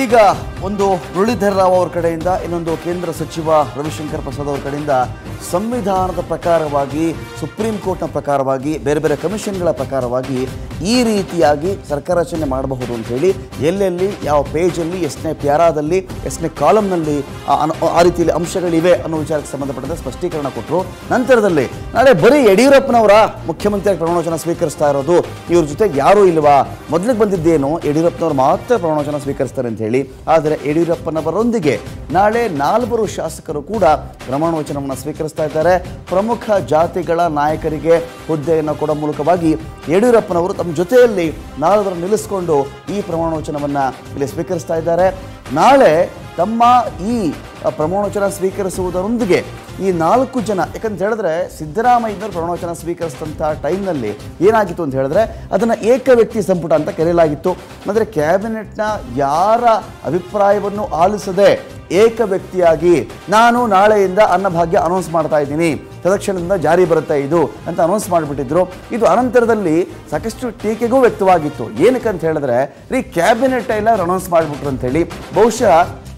ಇದೀಗ ಒಂದು ಮುರಳೀಧರ್ ರಾವ್ ಅವರ ಕಡೆಯಿಂದ ಇನ್ನೊಂದು ಕೇಂದ್ರ ಸಚಿವ ರವಿಶಂಕರ್ ಪ್ರಸಾದ್ ಅವರ ಕಡೆಯಿಂದ ಸಂವಿಧಾನದ ಪ್ರಕಾರವಾಗಿ ಸುಪ್ರೀಂ ಕೋರ್ಟ್ನ ಪ್ರಕಾರವಾಗಿ ಬೇರೆ ಬೇರೆ ಕಮಿಷನ್ಗಳ ಪ್ರಕಾರವಾಗಿ ಈ ರೀತಿಯಾಗಿ ಸರ್ಕಾರ ರಚನೆ ಮಾಡಬಹುದು ಅಂತ ಹೇಳಿ ಎಲ್ಲೆಲ್ಲಿ ಯಾವ ಪೇಜಲ್ಲಿ ಎಷ್ಟನೇ ಪ್ಯಾರಾದಲ್ಲಿ ಎಷ್ಟನೇ ಕಾಲಮ್ನಲ್ಲಿ ಆ ಅನ- ಆ ರೀತಿಯಲ್ಲಿ ಅಂಶಗಳಿವೆ ಅನ್ನೋ ವಿಚಾರಕ್ಕೆ ಸಂಬಂಧಪಟ್ಟಂತೆ ಸ್ಪಷ್ಟೀಕರಣ ಕೊಟ್ಟರು ನಂತರದಲ್ಲಿ ನಾಳೆ ಬರೀ ಯಡಿಯೂರಪ್ಪನವರ ಮುಖ್ಯಮಂತ್ರಿಯಾಗಿ ಪ್ರಮಾಣವಚನ ಸ್ವೀಕರಿಸ್ತಾ ಇರೋದು ಇವ್ರ ಜೊತೆಗೆ ಯಾರೂ ಇಲ್ವಾ ಮೊದಲಿಗೆ ಬಂದಿದ್ದೇನು ಯಡಿಯೂರಪ್ಪನವರು ಮಾತ್ರ ಪ್ರಮಾಣವಚನ ಸ್ವೀಕರಿಸ್ತಾರೆ ಅಂತ ಹೇಳಿ ಆದರೆ ಯಡಿಯೂರಪ್ಪನವರೊಂದಿಗೆ ನಾಳೆ ನಾಲ್ವರು ಶಾಸಕರು ಕೂಡ ಪ್ರಮಾಣ ವಚನವನ್ನು ಸ್ವೀಕರಿಸ್ತಾ ಇದ್ದಾರೆ ಪ್ರಮುಖ ಜಾತಿಗಳ ನಾಯಕರಿಗೆ ಹುದ್ದೆಯನ್ನು ಕೊಡೋ ಮೂಲಕವಾಗಿ ಯಡಿಯೂರಪ್ಪನವರು ತಮ್ಮ ಜೊತೆಯಲ್ಲಿ ನಾಲ್ವರು ನಿಲ್ಲಿಸಿಕೊಂಡು ಈ ಪ್ರಮಾಣ ವಚನವನ್ನು ಇಲ್ಲಿ ಸ್ವೀಕರಿಸ್ತಾ ಇದ್ದಾರೆ ನಾಳೆ ತಮ್ಮ ಈ ಪ್ರಮಾಣವಚನ ಸ್ವೀಕರಿಸುವುದರೊಂದಿಗೆ ಈ ನಾಲ್ಕು ಜನ ಯಾಕಂತ ಹೇಳಿದ್ರೆ ಸಿದ್ದರಾಮಯ್ಯನವರು ಪ್ರಮಾಣವಚನ ಸ್ವೀಕರಿಸಿದಂಥ ಟೈಮ್ನಲ್ಲಿ ಏನಾಗಿತ್ತು ಅಂತ ಹೇಳಿದ್ರೆ ಅದನ್ನು ಏಕ ವ್ಯಕ್ತಿ ಸಂಪುಟ ಅಂತ ಕರೆಯಲಾಗಿತ್ತು ಅಂದರೆ ಕ್ಯಾಬಿನೆಟ್ನ ಯಾರ ಅಭಿಪ್ರಾಯವನ್ನು ಆಲಿಸದೆ ಏಕ ವ್ಯಕ್ತಿಯಾಗಿ ನಾನು ನಾಳೆಯಿಂದ ಅನ್ನಭಾಗ್ಯ ಅನೌನ್ಸ್ ಮಾಡ್ತಾ ಇದ್ದೀನಿ ತದಕ್ಷಣದಿಂದ ಜಾರಿ ಬರುತ್ತೆ ಇದು ಅಂತ ಅನೌನ್ಸ್ ಮಾಡಿಬಿಟ್ಟಿದ್ರು ಇದು ಅನಂತರದಲ್ಲಿ ಸಾಕಷ್ಟು ಟೀಕೆಗೂ ವ್ಯಕ್ತವಾಗಿತ್ತು ಏನಕ್ಕೆ ಅಂತ ಹೇಳಿದ್ರೆ ರೀ ಕ್ಯಾಬಿನೆಟ್ ಎಲ್ಲ ಅನೌನ್ಸ್ ಮಾಡಿಬಿಟ್ರು ಅಂತೇಳಿ ಬಹುಶಃ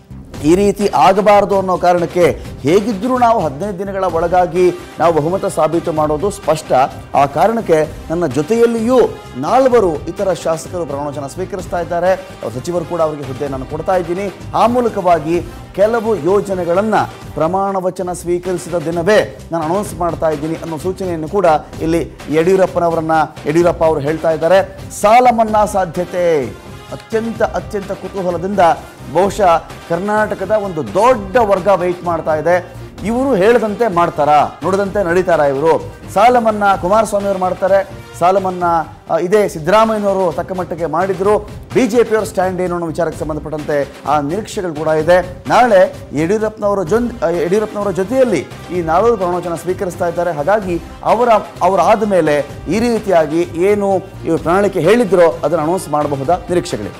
ಈ ರೀತಿ ಆಗಬಾರದು ಅನ್ನೋ ಕಾರಣಕ್ಕೆ ಹೇಗಿದ್ದರೂ ನಾವು ಹದಿನೈದು ದಿನಗಳ ಒಳಗಾಗಿ ನಾವು ಬಹುಮತ ಸಾಬೀತು ಮಾಡೋದು ಸ್ಪಷ್ಟ ಆ ಕಾರಣಕ್ಕೆ ನನ್ನ ಜೊತೆಯಲ್ಲಿಯೂ ನಾಲ್ವರು ಇತರ ಶಾಸಕರು ಪ್ರಮಾಣವಚನ ಸ್ವೀಕರಿಸ್ತಾ ಇದ್ದಾರೆ ಅವ್ರ ಸಚಿವರು ಕೂಡ ಅವರಿಗೆ ಹುದ್ದೆ ನಾನು ಕೊಡ್ತಾ ಇದ್ದೀನಿ ಆ ಮೂಲಕವಾಗಿ ಕೆಲವು ಯೋಜನೆಗಳನ್ನು ಪ್ರಮಾಣ ವಚನ ಸ್ವೀಕರಿಸಿದ ದಿನವೇ ನಾನು ಅನೌನ್ಸ್ ಮಾಡ್ತಾ ಇದ್ದೀನಿ ಅನ್ನೋ ಸೂಚನೆಯನ್ನು ಕೂಡ ಇಲ್ಲಿ ಯಡಿಯೂರಪ್ಪನವರನ್ನ ಯಡಿಯೂರಪ್ಪ ಅವರು ಹೇಳ್ತಾ ಇದ್ದಾರೆ ಸಾಲ ಮನ್ನಾ ಸಾಧ್ಯತೆ ಅತ್ಯಂತ ಅತ್ಯಂತ ಕುತೂಹಲದಿಂದ ಬಹುಶಃ ಕರ್ನಾಟಕದ ಒಂದು ದೊಡ್ಡ ವರ್ಗ ವೆಯ್ಟ್ ಮಾಡ್ತಾ ಇದೆ ಇವರು ಹೇಳದಂತೆ ಮಾಡ್ತಾರಾ ನುಡಿದಂತೆ ನಡೀತಾರಾ ಇವರು ಸಾಲ ಮನ್ನಾ ಕುಮಾರಸ್ವಾಮಿ ಅವರು ಮಾಡ್ತಾರೆ ಸಾಲ ಮನ್ನಾ ಆ, ಇದೇ ಸಿದ್ದರಾಮಯ್ಯನವರು ತಕ್ಕ ಮಟ್ಟಿಗೆ ಮಾಡಿದ್ರು ಬಿ ಜೆ ಪಿಯವರ ಸ್ಟ್ಯಾಂಡ್ ಏನು ಅನ್ನೋ ವಿಚಾರಕ್ಕೆ ಸಂಬಂಧಪಟ್ಟಂತೆ ಆ ನಿರೀಕ್ಷೆಗಳು ಕೂಡ ಇದೆ ನಾಳೆ ಯಡಿಯೂರಪ್ಪನವರ ಜೊನ್ ಆ, ಯಡಿಯೂರಪ್ಪನವರ ಜೊತೆಯಲ್ಲಿ ಈ ನಾಲ್ವರು ಪ್ರಮಾಣವಚನ ಸ್ವೀಕರಿಸ್ತಾ ಇದ್ದಾರೆ ಹಾಗಾಗಿ ಅವರ ಅವರಾದ ಮೇಲೆ ಈ ರೀತಿಯಾಗಿ ಏನು ಇವರು ಪ್ರಣಾಳಿಕೆ ಹೇಳಿದ್ರೋ ಅದನ್ನು ಅನೌನ್ಸ್ ಮಾಡಬಹುದಾ ನಿರೀಕ್ಷೆಗಳಿವೆ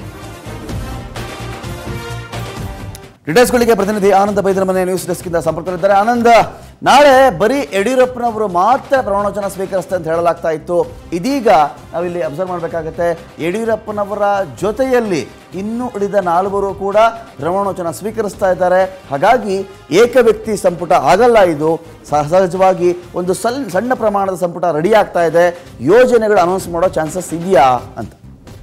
ಡೀಟೇಲ್ಸ್ಗಳಿಗೆ ಪ್ರತಿನಿಧಿ ಆನಂದ ಬೈದ್ರಮನೆ ನ್ಯೂಸ್ ಡೆಸ್ಕಿಂದ ಸಂಪರ್ಕದಲ್ಲಿದ್ದಾರೆ ಆನಂದ ನಾಳೆ ಬರೀ ಯಡಿಯೂರಪ್ಪನವರು ಮಾತ್ರ ಪ್ರಮಾಣವಚನ ಸ್ವೀಕರಿಸ್ತಾರೆ ಅಂತ ಹೇಳಲಾಗ್ತಾ ಇತ್ತು ಇದೀಗ ನಾವಿಲ್ಲಿ ಅಬ್ಸರ್ವ್ ಮಾಡಬೇಕಾಗತ್ತೆ ಯಡಿಯೂರಪ್ಪನವರ ಜೊತೆಯಲ್ಲಿ ಇನ್ನೂ ಉಳಿದ ನಾಲ್ವರು ಕೂಡ ಪ್ರಮಾಣವಚನ ಸ್ವೀಕರಿಸ್ತಾ ಇದ್ದಾರೆ ಹಾಗಾಗಿ ಏಕ ವ್ಯಕ್ತಿ ಸಂಪುಟ ಆಗಲ್ಲ ಇದು ಸಹ- ಸಹಜವಾಗಿ ಒಂದು ಸಲ್ ಸಣ್ಣ ಪ್ರಮಾಣದ ಸಂಪುಟ ರೆಡಿ ಆಗ್ತಾ ಇದೆ ಯೋಜನೆಗಳು ಅನೌನ್ಸ್ ಮಾಡೋ ಚಾನ್ಸಸ್ ಇದೆಯಾ ಅಂತ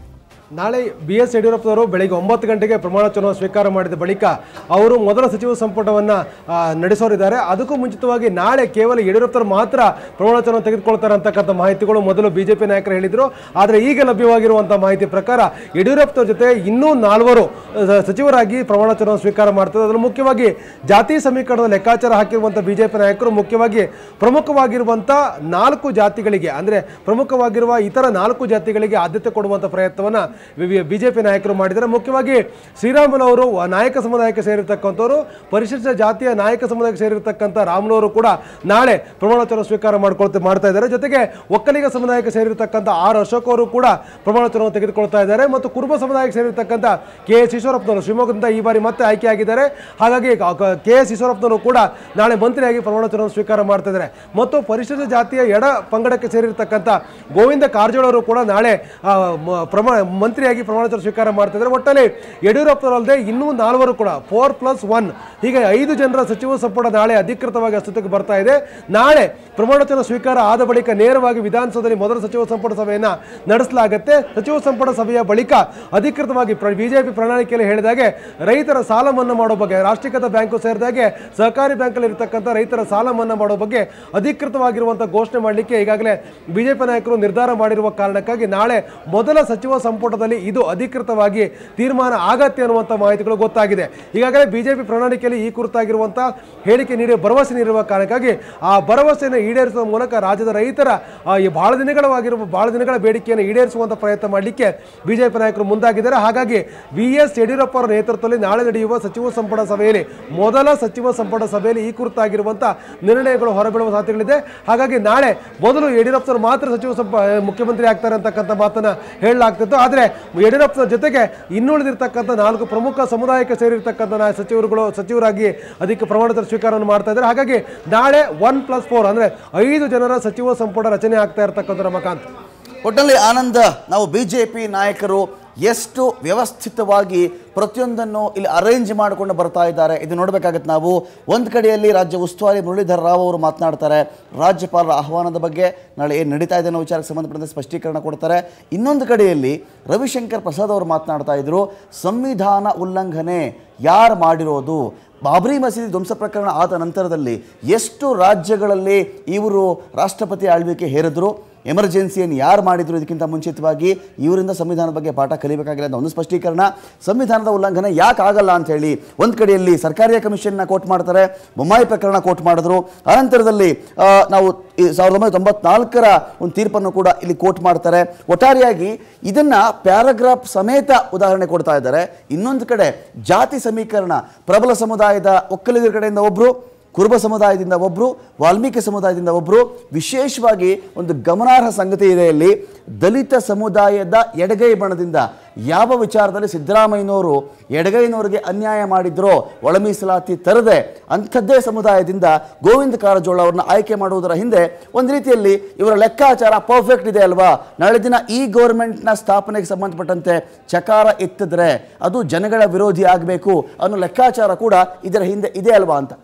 ನಾಳೆ ಬಿ ಎಸ್ ಯಡಿಯೂರಪ್ಪನವರು ಬೆಳಗ್ಗೆ ಒಂಬತ್ತು ಗಂಟೆಗೆ ಪ್ರಮಾಣವಚನ ಸ್ವೀಕಾರ ಮಾಡಿದ ಬಳಿಕ ಅವರು ಮೊದಲ ಸಚಿವ ಸಂಪುಟವನ್ನು ನಡೆಸೋರಿದ್ದಾರೆ ಅದಕ್ಕೂ ಮುಂಚಿತವಾಗಿ ನಾಳೆ ಕೇವಲ ಯಡಿಯೂರಪ್ಪನವರು ಮಾತ್ರ ಪ್ರಮಾಣವಚನ ತೆಗೆದುಕೊಳ್ತಾರೆ ಅಂತಕ್ಕಂಥ ಮಾಹಿತಿಗಳು ಮೊದಲು ಬಿಜೆಪಿ ನಾಯಕರು ಹೇಳಿದರು ಆದರೆ ಈಗ ಲಭ್ಯವಾಗಿರುವಂಥ ಮಾಹಿತಿ ಪ್ರಕಾರ ಯಡಿಯೂರಪ್ಪನವ್ರ ಜೊತೆ ಇನ್ನೂ ನಾಲ್ವರು ಅಹ್, ಸಚಿವರಾಗಿ ಪ್ರಮಾಣವಚನ ಸ್ವೀಕಾರ ಮಾಡ್ತಾರೆ ಅದರಲ್ಲಿ ಮುಖ್ಯವಾಗಿ ಜಾತಿ ಸಮೀಕರಣದ ಲೆಕ್ಕಾಚಾರ ಹಾಕಿರುವಂಥ ಬಿಜೆಪಿ ನಾಯಕರು ಮುಖ್ಯವಾಗಿ ಪ್ರಮುಖವಾಗಿರುವಂಥ ನಾಲ್ಕು ಜಾತಿಗಳಿಗೆ ಅಂದರೆ ಪ್ರಮುಖವಾಗಿರುವ ಇತರ ನಾಲ್ಕು ಜಾತಿಗಳಿಗೆ ಆದ್ಯತೆ ಕೊಡುವಂಥ ಪ್ರಯತ್ನವನ್ನು ಬಿಜೆಪಿ ನಾಯಕರು ಮಾಡಿದ್ದಾರೆ ಮುಖ್ಯವಾಗಿ ಶ್ರೀರಾಮುಲು ಅವರು ನಾಯಕ ಸಮುದಾಯಕ್ಕೆ ಸೇರಿರ್ತಕ್ಕಂಥವ್ರು ಪರಿಶಿಷ್ಟ ಜಾತಿಯ ನಾಯಕ ಸಮುದಾಯಕ್ಕೆ ಸೇರಿರ್ತಕ್ಕಂಥ ರಾಮುಲವರು ಕೂಡ ನಾಳೆ ಪ್ರಮಾಣವಚನ ಸ್ವೀಕಾರ ಮಾಡ್ಕೊಳ್ತಾ ಮಾಡ್ತಾ ಇದ್ದಾರೆ ಜೊತೆಗೆ ಒಕ್ಕಲಿಗ ಸಮುದಾಯಕ್ಕೆ ಸೇರಿರ್ತಕ್ಕಂಥ ಆರ್ ಅಶೋಕ್ ಅವರು ಕೂಡ ಪ್ರಮಾಣವಚನವನ್ನು ತೆಗೆದುಕೊಳ್ತಾ ಇದ್ದಾರೆ ಮತ್ತು ಕುರುಬ ಸಮುದಾಯಕ್ಕೆ ಸೇರಿರ್ತಕ್ಕಂಥ ಕೆ ಎಸ್ ಈಶ್ವರಪ್ಪನವರು ಶಿವಮೊಗ್ಗದಿಂದ ಈ ಬಾರಿ ಮತ್ತೆ ಆಯ್ಕೆಯಾಗಿದ್ದಾರೆ ಹಾಗಾಗಿ ಕೆ ಎಸ್ ಈಶ್ವರಪ್ಪನವರು ಕೂಡ ನಾಳೆ ಮಂತ್ರಿಯಾಗಿ ಪ್ರಮಾಣವಚನವನ್ನು ಸ್ವೀಕಾರ ಮಾಡ್ತಾ ಇದ್ದಾರೆ ಮತ್ತು ಪರಿಶಿಷ್ಟ ಜಾತಿಯ ಎಡ ಪಂಗಡಕ್ಕೆ ಸೇರಿರ್ತಕ್ಕಂಥ ಗೋವಿಂದ ಕಾರಜೋಳ ಅವರು ಕೂಡ ನಾಳೆ ಆ, ಮ- ಪ್ರಮಾಣ ಮಂತ್ರಿಯಾಗಿ ಪ್ರಮಾಣವಚನ ಸ್ವೀಕಾರ ಮಾಡ್ತಾ ಇದ್ದಾರೆ ಒಟ್ಟಲ್ಲಿ ಯಡಿಯೂರಪ್ಪನವರಲ್ಲದೆ ಇನ್ನೂ ನಾಲ್ವರು ಕೂಡ ಫೋರ್ ಪ್ಲಸ್ ಒನ್ ಹೀಗೆ ಐದು ಜನರ ಸಚಿವ ಸಂಪುಟ ನಾಳೆ ಅಧಿಕೃತವಾಗಿ ಅಸ್ತಿತ್ವಕ್ಕೆ ಬರ್ತಾ ಇದೆ ನಾಳೆ ಪ್ರಮಾಣವಚನ ಸ್ವೀಕಾರ ಆದ ಬಳಿಕ ನೇರವಾಗಿ ವಿಧಾನಸೌಧದಲ್ಲಿ ಮೊದಲ ಸಚಿವ ಸಂಪುಟ ಸಭೆಯನ್ನು ನಡೆಸಲಾಗುತ್ತೆ ಸಚಿವ ಸಂಪುಟ ಸಭೆಯ ಬಳಿಕ ಅಧಿಕೃತವಾಗಿ ಬಿಜೆಪಿ ಪ್ರಣಾಳಿಕೆಯಲ್ಲಿ ಹೇಳಿದಾಗೆ ರೈತರ ಸಾಲ ಮನ್ನಾ ಮಾಡೋ ಬಗ್ಗೆ ರಾಷ್ಟ್ರೀಕೃತ ಬ್ಯಾಂಕು ಸೇರಿದಾಗೆ ಸಹಕಾರಿ ಬ್ಯಾಂಕಲ್ಲಿ ಇರತಕ್ಕಂಥ ರೈತರ ಸಾಲ ಮನ್ನಾ ಮಾಡೋ ಬಗ್ಗೆ ಅಧಿಕೃತವಾಗಿರುವಂಥ ಘೋಷಣೆ ಮಾಡಲಿಕ್ಕೆ ಈಗಾಗಲೇ ಬಿಜೆಪಿ ನಾಯಕರು ನಿರ್ಧಾರ ಮಾಡಿರುವ ಕಾರಣಕ್ಕಾಗಿ ನಾಳೆ ಮೊದಲ ಸಚಿವ ಸಂಪುಟದಲ್ಲಿ ಇದು ಅಧಿಕೃತವಾಗಿ ತೀರ್ಮಾನ ಆಗತ್ತೆ ಅನ್ನುವಂಥ ಮಾಹಿತಿಗಳು ಗೊತ್ತಾಗಿದೆ ಈಗಾಗಲೇ ಬಿಜೆಪಿ ಪ್ರಣಾಳಿಕೆಯಲ್ಲಿ ಈ ಕುರಿತಾಗಿರುವಂಥ ಹೇಳಿಕೆ ನೀಡಿ ಭರವಸೆ ನೀಡಿರುವ ಕಾರಣಕ್ಕಾಗಿ ಆ ಭರವಸೆಯನ್ನು ಈಡೇರಿಸುವ ಮೂಲಕ ರಾಜ್ಯದ ರೈತರ ಆ, ಈ ಬಹಳ ದಿನಗಳವಾಗಿರುವ ಬಹಳ ದಿನಗಳ ಬೇಡಿಕೆಯನ್ನು ಈಡೇರಿಸುವಂಥ ಪ್ರಯತ್ನ ಮಾಡಲಿಕ್ಕೆ ಬಿಜೆಪಿ ನಾಯಕರು ಮುಂದಾಗಿದ್ದಾರೆ ಹಾಗಾಗಿ ವಿ ಎಸ್ ಯಡಿಯೂರಪ್ಪ ಅವರ ನೇತೃತ್ವದಲ್ಲಿ ನಾಳೆ ನಡೆಯುವ ಸಚಿವ ಸಂಪುಟ ಸಭೆಯಲ್ಲಿ ಮೊದಲ ಸಚಿವ ಸಂಪುಟ ಸಭೆಯಲ್ಲಿ ಈ ಕುರಿತಾಗಿರುವಂಥ ನಿರ್ಣಯಗಳು ಹೊರಬೀಳುವ ಸಾಧ್ಯತೆಗಳಿದೆ ಹಾಗಾಗಿ ನಾಳೆ ಮೊದಲು ಯಡಿಯೂರಪ್ಪನವರು ಮಾತ್ರ ಸಚಿವ ಸಂಪ ಮುಖ್ಯಮಂತ್ರಿ ಆಗ್ತಾರೆ ಅಂತಕ್ಕಂಥ ಮಾತನ್ನ ಹೇಳಲಾಗ್ತಿತ್ತು ಆದರೆ ಯಡಿಯೂರಪ್ಪನ ಜೊತೆಗೆ ಇನ್ನುಳಿದಿರ್ತಕ್ಕಂಥ ನಾಲ್ಕು ಪ್ರಮುಖ ಸಮುದಾಯಕ್ಕೆ ಸೇರಿರ್ತಕ್ಕಂಥ ನಾ- ಸಚಿವರುಗಳು ಸಚಿವರಾಗಿ ಅದಕ್ಕೆ ಪ್ರಮಾಣದ ಸ್ವೀಕಾರವನ್ನು ಮಾಡ್ತಾ ಇದ್ದಾರೆ ಹಾಗಾಗಿ ನಾಳೆ ಒನ್ ಪ್ಲಸ್ ಫೋರ್ ಅಂದ್ರೆ ಐದು ಜನರ ಸಚಿವ ಸಂಪುಟ ರಚನೆ ಆಗ್ತಾ ಇರತಕ್ಕಂಥ ರಮಕಾಂತ್ ಒಟ್ಟಲ್ಲಿ ಆನಂದ ನಾವು ಬಿ ಜೆ ಪಿ ನಾಯಕರು ಎಷ್ಟು ವ್ಯವಸ್ಥಿತವಾಗಿ ಪ್ರತಿಯೊಂದನ್ನು ಇಲ್ಲಿ ಅರೇಂಜ್ ಮಾಡಿಕೊಂಡು ಬರ್ತಾ ಇದ್ದಾರೆ ಇದು ನೋಡಬೇಕಾಗತ್ತೆ ನಾವು ಒಂದು ಕಡೆಯಲ್ಲಿ ರಾಜ್ಯ ಉಸ್ತುವಾರಿ ಮುರಳೀಧರ್ ರಾವ್ ಅವರು ಮಾತನಾಡ್ತಾರೆ ರಾಜ್ಯಪಾಲರ ಆಹ್ವಾನದ ಬಗ್ಗೆ ನಾಳೆ ಏನು ನಡೀತಾ ಇದೆ ಅನ್ನೋ ವಿಚಾರಕ್ಕೆ ಸಂಬಂಧಪಟ್ಟಂತೆ ಸ್ಪಷ್ಟೀಕರಣ ಕೊಡ್ತಾರೆ ಇನ್ನೊಂದು ಕಡೆಯಲ್ಲಿ ರವಿಶಂಕರ್ ಪ್ರಸಾದ್ ಅವರು ಮಾತನಾಡ್ತಾ ಇದ್ರು ಸಂವಿಧಾನ ಉಲ್ಲಂಘನೆ ಯಾರು ಮಾಡಿರೋದು ಬಾಬ್ರಿ ಮಸೀದಿ ಧ್ವಂಸ ಪ್ರಕರಣ ಆದ ನಂತರದಲ್ಲಿ ಎಷ್ಟು ರಾಜ್ಯಗಳಲ್ಲಿ ಇವರು ರಾಷ್ಟ್ರಪತಿ ಆಳ್ವಿಕೆ ಹೇರಿದ್ರು ಎಮರ್ಜೆನ್ಸಿಯನ್ನು ಯಾರು ಮಾಡಿದ್ರು ಇದಕ್ಕಿಂತ ಮುಂಚಿತವಾಗಿ ಇವರಿಂದ ಸಂವಿಧಾನದ ಬಗ್ಗೆ ಪಾಠ ಕಲಿಬೇಕಾಗಿಲ್ಲ ಅಂತ ಒಂದು ಸ್ಪಷ್ಟೀಕರಣ ಸಂವಿಧಾನದ ಉಲ್ಲಂಘನೆ ಯಾಕೆ ಆಗಲ್ಲ ಅಂತ ಹೇಳಿ ಒಂದು ಕಡೆಯಲ್ಲಿ ಸರ್ಕಾರಿ ಕಮಿಷನ್ನ ಕೋಟ್ ಮಾಡ್ತಾರೆ ಬೊಮ್ಮಾಯಿ ಪ್ರಕರಣ ಕೋಟ್ ಮಾಡಿದ್ರು ಅನಂತರದಲ್ಲಿ ಆ, ನಾವು ಈ ಸಾವಿರದ ಒಂಬೈನೂರ ತೊಂಬತ್ನಾಲ್ಕರ ಒಂದು ತೀರ್ಪನ್ನು ಕೂಡ ಇಲ್ಲಿ ಕೋಟ್ ಮಾಡ್ತಾರೆ ಒಟ್ಟಾರೆಯಾಗಿ ಇದನ್ನ ಪ್ಯಾರಾಗ್ರಾಫ್ ಸಮೇತ ಉದಾಹರಣೆ ಕೊಡ್ತಾ ಇದ್ದಾರೆ ಇನ್ನೊಂದು ಕಡೆ ಜಾತಿ ಸಮೀಕರಣ ಪ್ರಬಲ ಸಮುದಾಯದ ಒಕ್ಕಲಿಗರ ಕಡೆಯಿಂದ ಒಬ್ಬರು ಕುರುಬ ಸಮುದಾಯದಿಂದ ಒಬ್ಬರು ವಾಲ್ಮೀಕಿ ಸಮುದಾಯದಿಂದ ಒಬ್ಬರು ವಿಶೇಷವಾಗಿ ಒಂದು ಗಮನಾರ್ಹ ಸಂಗತಿ ಇದೆ ಇಲ್ಲಿ ದಲಿತ ಸಮುದಾಯದ ಎಡಗೈ ಬಣದಿಂದ ಯಾವ ವಿಚಾರದಲ್ಲಿ ಸಿದ್ದರಾಮಯ್ಯನವರು ಎಡಗೈನವರಿಗೆ ಅನ್ಯಾಯ ಮಾಡಿದ್ರೋ ಒಳ ಮೀಸಲಾತಿ ತರದೆ ಅಂಥದ್ದೇ ಸಮುದಾಯದಿಂದ ಗೋವಿಂದ ಕಾರಜೋಳ ಅವ್ರನ್ನ ಆಯ್ಕೆ ಮಾಡುವುದರ ಹಿಂದೆ ಒಂದು ರೀತಿಯಲ್ಲಿ ಇವರ ಲೆಕ್ಕಾಚಾರ ಪರ್ಫೆಕ್ಟ್ ಇದೆ ಅಲ್ವಾ ನಾಳೆ ದಿನ ಈ ಗೌರ್ಮೆಂಟ್ನ ಸ್ಥಾಪನೆಗೆ ಸಂಬಂಧಪಟ್ಟಂತೆ ಚಕಾರ ಎತ್ತಿದ್ರೆ ಅದು ಜನಗಳ ವಿರೋಧಿ ಆಗಬೇಕು ಅನ್ನೋ ಲೆಕ್ಕಾಚಾರ ಕೂಡ ಇದರ ಹಿಂದೆ ಇದೆ ಅಲ್ವಾ ಅಂತ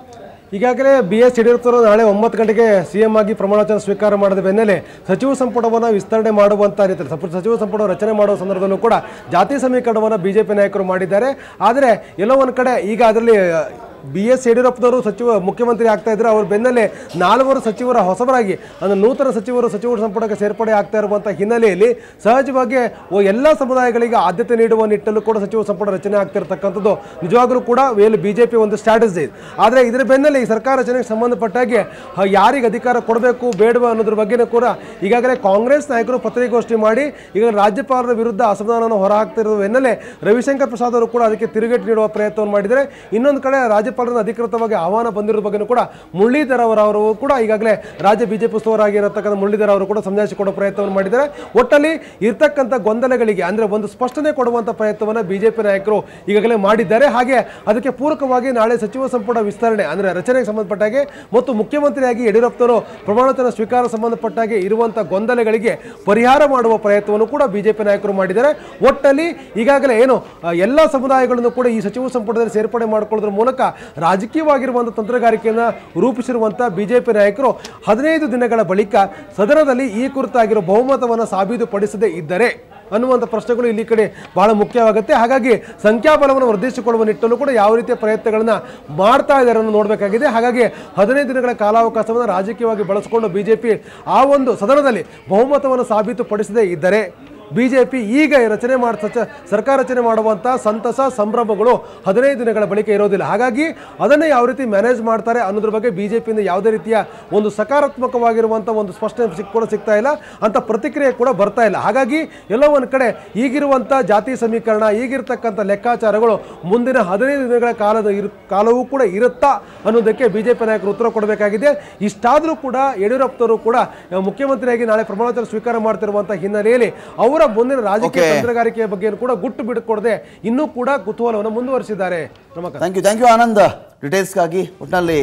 ಈಗಾಗಲೇ ಬಿ ಎಸ್ ಯಡಿಯೂರಪ್ಪರು ನಾಳೆ ಒಂಬತ್ತು ಗಂಟೆಗೆ ಸಿಎಂ ಆಗಿ ಪ್ರಮಾಣವಚನ ಸ್ವೀಕಾರ ಮಾಡಿದ ಬೆನ್ನಲ್ಲೇ ಸಚಿವ ಸಂಪುಟವನ್ನು ವಿಸ್ತರಣೆ ಮಾಡುವಂತ ರೀತಿಯಲ್ಲಿ ಸಪ- ಸಚಿವ ಸಂಪುಟ ರಚನೆ ಮಾಡುವ ಸಂದರ್ಭದಲ್ಲೂ ಕೂಡ ಜಾತಿ ಸಮೀಕರಣವನ್ನು ಬಿಜೆಪಿ ನಾಯಕರು ಮಾಡಿದ್ದಾರೆ ಆದರೆ ಎಲ್ಲೋ ಒಂದು ಕಡೆ ಈಗ ಅದರಲ್ಲಿ ಬಿ ಎಸ್ ಯಡಿಯೂರಪ್ಪನವರು ಸಚಿವ ಮುಖ್ಯಮಂತ್ರಿ ಆಗ್ತಾ ಇದ್ರು ಅವ್ರ ಬೆನ್ನಲ್ಲೇ ನಾಲ್ವರು ಸಚಿವರ ಹೊಸಬರಾಗಿ ಅಂದರೆ ನೂತನ ಸಚಿವರು ಸಚಿವ ಸಂಪುಟಕ್ಕೆ ಸೇರ್ಪಡೆ ಆಗ್ತಾ ಇರುವಂಥ ಹಿನ್ನೆಲೆಯಲ್ಲಿ ಸಹಜವಾಗಿ ಓ ಎಲ್ಲ ಸಮುದಾಯಗಳಿಗೆ ಆದ್ಯತೆ ನೀಡುವ ನಿಟ್ಟಲ್ಲೂ ಕೂಡ ಸಚಿವ ಸಂಪುಟ ರಚನೆ ಆಗ್ತಿರ್ತಕ್ಕಂಥದ್ದು ನಿಜವಾಗ್ಲೂ ಕೂಡ ಇಲ್ಲಿ ಬಿಜೆಪಿ ಒಂದು ಸ್ಟ್ರಾಟಜಿ ಆದರೆ ಇದರ ಬೆನ್ನಲ್ಲೇ ಈ ಸರ್ಕಾರ ರಚನೆಗೆ ಸಂಬಂಧಪಟ್ಟ ಹಾಗೆ ಹ, ಯಾರಿಗೆ ಅಧಿಕಾರ ಕೊಡಬೇಕು ಬೇಡವಾ ಅನ್ನೋದ್ರ ಬಗ್ಗೆನೂ ಕೂಡ ಈಗಾಗಲೇ ಕಾಂಗ್ರೆಸ್ ನಾಯಕರು ಪತ್ರಿಕಾಗೋಷ್ಠಿ ಮಾಡಿ ಈಗ ರಾಜ್ಯಪಾಲರ ವಿರುದ್ಧ ಅಸಮಾಧಾನವನ್ನು ಹೊರಹಾಕ್ತಿರುವ ಬೆನ್ನಲ್ಲೇ ರವಿಶಂಕರ್ ಪ್ರಸಾದ್ ಅವರು ಕೂಡ ಅದಕ್ಕೆ ತಿರುಗೇಟು ನೀಡುವ ಪ್ರಯತ್ನವನ್ನು ಮಾಡಿದ್ದಾರೆ ಇನ್ನೊಂದು ಕಡೆ ರಾಜ್ಯಪಾಲರನ್ನು ಅಧಿಕೃತವಾಗಿ ಆಹ್ವಾನ ಬಂದಿರೋ ಬಗ್ಗೆನೂ ಕೂಡ ಮುರಳೀಧರ್ ಅವರವರು ಕೂಡ ಈಗಾಗಲೇ ರಾಜ್ಯ ಬಿಜೆಪಿ ಉಸ್ತುವಾರಾಗಿರತಕ್ಕಂಥ ಮುರಳೀಧರ್ ಅವರು ಕೂಡ ಸಂದೇಶ ಕೊಡೋ ಪ್ರಯತ್ನವನ್ನು ಮಾಡಿದ್ದಾರೆ ಒಟ್ಟಲ್ಲಿ ಇರ್ತಕ್ಕಂಥ ಗೊಂದಲಗಳಿಗೆ ಅಂದ್ರೆ ಒಂದು ಸ್ಪಷ್ಟನೆ ಕೊಡುವಂತ ಪ್ರಯತ್ನವನ್ನು ಬಿಜೆಪಿ ನಾಯಕರು ಈಗಾಗಲೇ ಮಾಡಿದ್ದಾರೆ ಹಾಗೆ ಅದಕ್ಕೆ ಪೂರಕವಾಗಿ ನಾಳೆ ಸಚಿವ ಸಂಪುಟ ವಿಸ್ತರಣೆ ಅಂದ್ರೆ ರಚನೆಗೆ ಸಂಬಂಧಪಟ್ಟಾಗೆ ಮತ್ತು ಮುಖ್ಯಮಂತ್ರಿಯಾಗಿ ಯಡಿಯೂರಪ್ಪನವರು ಪ್ರಮಾಣವಚನ ಸ್ವೀಕಾರ ಸಂಬಂಧಪಟ್ಟಾಗೆ ಇರುವಂತ ಗೊಂದಲಗಳಿಗೆ ಪರಿಹಾರ ಮಾಡುವ ಪ್ರಯತ್ನವನ್ನು ಕೂಡ ಬಿಜೆಪಿ ನಾಯಕರು ಮಾಡಿದ್ದಾರೆ ಒಟ್ಟಲ್ಲಿ ಈಗಾಗಲೇ ಏನು ಆ, ಎಲ್ಲ ಸಮುದಾಯಗಳನ್ನು ಕೂಡ ಈ ಸಚಿವ ಸಂಪುಟದಲ್ಲಿ ಸೇರ್ಪಡೆ ಮಾಡಿಕೊಳ್ಳೋದ್ರ ಮೂಲಕ ರಾಜಕೀಯವಾಗಿರುವಂಥ ತಂತ್ರಗಾರಿಕೆಯನ್ನು ರೂಪಿಸಿರುವಂಥ ಬಿಜೆಪಿ ನಾಯಕರು ಹದಿನೈದು ದಿನಗಳ ಬಳಿಕ ಸದನದಲ್ಲಿ ಈ ಕುರಿತಾಗಿರೋ ಬಹುಮತವನ್ನು ಸಾಬೀತುಪಡಿಸದೇ ಇದ್ದರೆ ಅನ್ನುವಂಥ ಪ್ರಶ್ನೆಗಳು ಇಲ್ಲಿ ಕಡೆ ಬಹಳ ಮುಖ್ಯವಾಗುತ್ತೆ ಹಾಗಾಗಿ ಸಂಖ್ಯಾಬಲವನ್ನು ವರ್ಧಿಸಿಕೊಳ್ಳುವ ನಿಟ್ಟಲ್ಲೂ ಕೂಡ ಯಾವ ರೀತಿಯ ಪ್ರಯತ್ನಗಳನ್ನ ಮಾಡ್ತಾ ಇದ್ದಾರೆ ಅನ್ನೋ ನೋಡಬೇಕಾಗಿದೆ ಹಾಗಾಗಿ ಹದಿನೈದು ದಿನಗಳ ಕಾಲಾವಕಾಶವನ್ನು ರಾಜಕೀಯವಾಗಿ ಬಳಸಿಕೊಂಡು ಬಿಜೆಪಿ ಆ ಒಂದು ಸದನದಲ್ಲಿ ಬಹುಮತವನ್ನು ಸಾಬೀತುಪಡಿಸದೇ ಇದ್ದರೆ ಬಿಜೆಪಿ ಈಗ ರಚನೆ ಮಾಡ ಸಚ- ಸರ್ಕಾರ ರಚನೆ ಮಾಡುವಂಥ ಸಂತಸ ಸಂಭ್ರಮಗಳು ಹದಿನೈದು ದಿನಗಳ ಬಳಿಕ ಇರೋದಿಲ್ಲ ಹಾಗಾಗಿ ಅದನ್ನೇ ಯಾವ ರೀತಿ ಮ್ಯಾನೇಜ್ ಮಾಡ್ತಾರೆ ಅನ್ನೋದ್ರ ಬಗ್ಗೆ ಬಿಜೆಪಿಯಿಂದ ಯಾವುದೇ ರೀತಿಯ ಒಂದು ಸಕಾರಾತ್ಮಕವಾಗಿರುವಂಥ ಒಂದು ಸ್ಪಷ್ಟನೆ ಸಿಕ್ ಕೂಡ ಸಿಗ್ತಾ ಇಲ್ಲ ಅಂತ ಪ್ರತಿಕ್ರಿಯೆ ಕೂಡ ಬರ್ತಾ ಇಲ್ಲ ಹಾಗಾಗಿ ಎಲ್ಲೋ ಒಂದು ಕಡೆ ಈಗಿರುವಂಥ ಜಾತಿ ಸಮೀಕರಣ ಈಗಿರ್ತಕ್ಕಂಥ ಲೆಕ್ಕಾಚಾರಗಳು ಮುಂದಿನ ಹದಿನೈದು ದಿನಗಳ ಕಾಲದ ಇರು ಕಾಲವೂ ಕೂಡ ಇರುತ್ತಾ ಅನ್ನೋದಕ್ಕೆ ಬಿಜೆಪಿ ನಾಯಕರು ಉತ್ತರ ಕೊಡಬೇಕಾಗಿದೆ ಇಷ್ಟಾದರೂ ಕೂಡ ಯಡಿಯೂರಪ್ಪನವರು ಕೂಡ ಆ, ಮುಖ್ಯಮಂತ್ರಿಯಾಗಿ ನಾಳೆ ಪ್ರಮಾಣವಚನ ಸ್ವೀಕಾರ ಮಾಡ್ತಿರುವಂಥ ಹಿನ್ನೆಲೆಯಲ್ಲಿ ಅವರ ಮುಂದಿನ ರಾಜಕೀಯ Okay. ತಂತ್ರಗಾರಿಕೆಯ ಬಗ್ಗೆ ಕೂಡ ಗುಟ್ಟು ಬಿಟ್ಟುಕೊಡದೆ ಇನ್ನೂ ಕೂಡ ಕುತೂಹಲವನ್ನು ಮುಂದುವರಿಸಿದ್ದಾರೆ ನಮಕ thank you thank you Anand ಡೀಟೇಲ್ಸ್ಗಾಗಿ ಒಟ್ಟಿನಲ್ಲಿ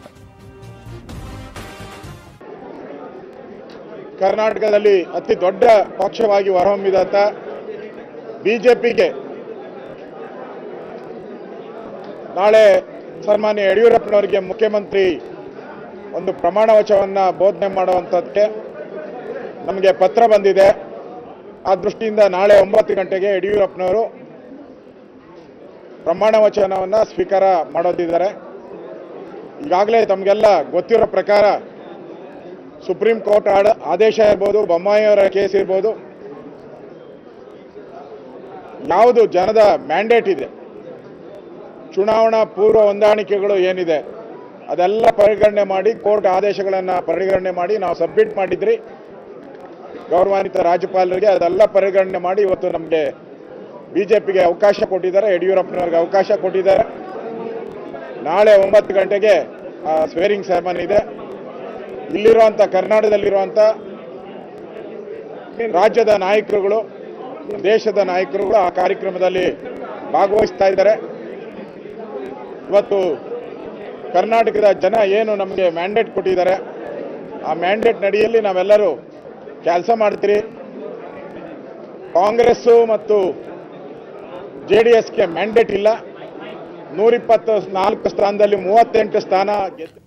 ಕರ್ನಾಟಕದಲ್ಲಿ ಅತಿ ದೊಡ್ಡ ಪಕ್ಷವಾಗಿ ಹೊರಹೊಮ್ಮಿದಂಥ ಬಿಜೆಪಿಗೆ ನಾಳೆ ಸನ್ಮಾನ್ಯ ಯಡಿಯೂರಪ್ಪನವರಿಗೆ ಮುಖ್ಯಮಂತ್ರಿ ಒಂದು ಪ್ರಮಾಣ ವಚನವನ್ನು ಬೋಧನೆ ಮಾಡುವಂಥದ್ದಕ್ಕೆ ನಮಗೆ ಪತ್ರ ಬಂದಿದೆ ಆ ದೃಷ್ಟಿಯಿಂದ ನಾಳೆ ಒಂಬತ್ತು ಗಂಟೆಗೆ ಯಡಿಯೂರಪ್ಪನವರು ಪ್ರಮಾಣ ವಚನವನ್ನು ಸ್ವೀಕಾರ ಮಾಡೋದಿದ್ದಾರೆ ಈಗಾಗಲೇ ತಮಗೆಲ್ಲ ಗೊತ್ತಿರೋ ಪ್ರಕಾರ ಸುಪ್ರೀಂ ಕೋರ್ಟ್ ಆಡ ಆದೇಶ ಇರ್ಬೋದು ಬೊಮ್ಮಾಯಿಯವರ ಕೇಸ್ ಇರ್ಬೋದು ಯಾವುದು ಜನದ ಮ್ಯಾಂಡೇಟ್ ಇದೆ ಚುನಾವಣಾ ಪೂರ್ವ ಹೊಂದಾಣಿಕೆಗಳು ಏನಿದೆ ಅದೆಲ್ಲ ಪರಿಗಣನೆ ಮಾಡಿ ಕೋರ್ಟ್ ಆದೇಶಗಳನ್ನು ಪರಿಗಣನೆ ಮಾಡಿ ನಾವು ಸಬ್ಮಿಟ್ ಮಾಡಿದ್ರಿ ಗೌರವಾನ್ವಿತ ರಾಜ್ಯಪಾಲರಿಗೆ ಅದೆಲ್ಲ ಪರಿಗಣನೆ ಮಾಡಿ ಇವತ್ತು ನಮಗೆ ಬಿಜೆಪಿಗೆ ಅವಕಾಶ ಕೊಟ್ಟಿದ್ದಾರೆ ಯಡಿಯೂರಪ್ಪನವ್ರಿಗೆ ಅವಕಾಶ ಕೊಟ್ಟಿದ್ದಾರೆ ನಾಳೆ ಒಂಬತ್ತು ಗಂಟೆಗೆ ಸ್ವೇರಿಂಗ್ ಸೆರೆಮನಿ ಇದೆ ಇಲ್ಲಿರುವಂಥ ಕರ್ನಾಟಕದಲ್ಲಿರುವಂಥ ರಾಜ್ಯದ ನಾಯಕರುಗಳು ದೇಶದ ನಾಯಕರುಗಳು ಆ ಕಾರ್ಯಕ್ರಮದಲ್ಲಿ ಭಾಗವಹಿಸ್ತಾ ಇದ್ದಾರೆ ಇವತ್ತು ಕರ್ನಾಟಕದ ಜನ ಏನು ನಮಗೆ ಮ್ಯಾಂಡೇಟ್ ಕೊಟ್ಟಿದ್ದಾರೆ ಆ ಮ್ಯಾಂಡೇಟ್ ನಡಿಯಲ್ಲಿ ನಾವೆಲ್ಲರೂ ಕೆಲಸ ಮಾಡ್ತೀರಿ ಕಾಂಗ್ರೆಸ್ಸು ಮತ್ತು ಜೆ ಡಿ ಎಸ್ಗೆ ಮ್ಯಾಂಡೇಟ್ ಇಲ್ಲ ನೂರಿಪ್ಪತ್ತು ನಾಲ್ಕು ಸ್ಥಾನದಲ್ಲಿ ಮೂವತ್ತೆಂಟು ಸ್ಥಾನ ಗೆದ್ದು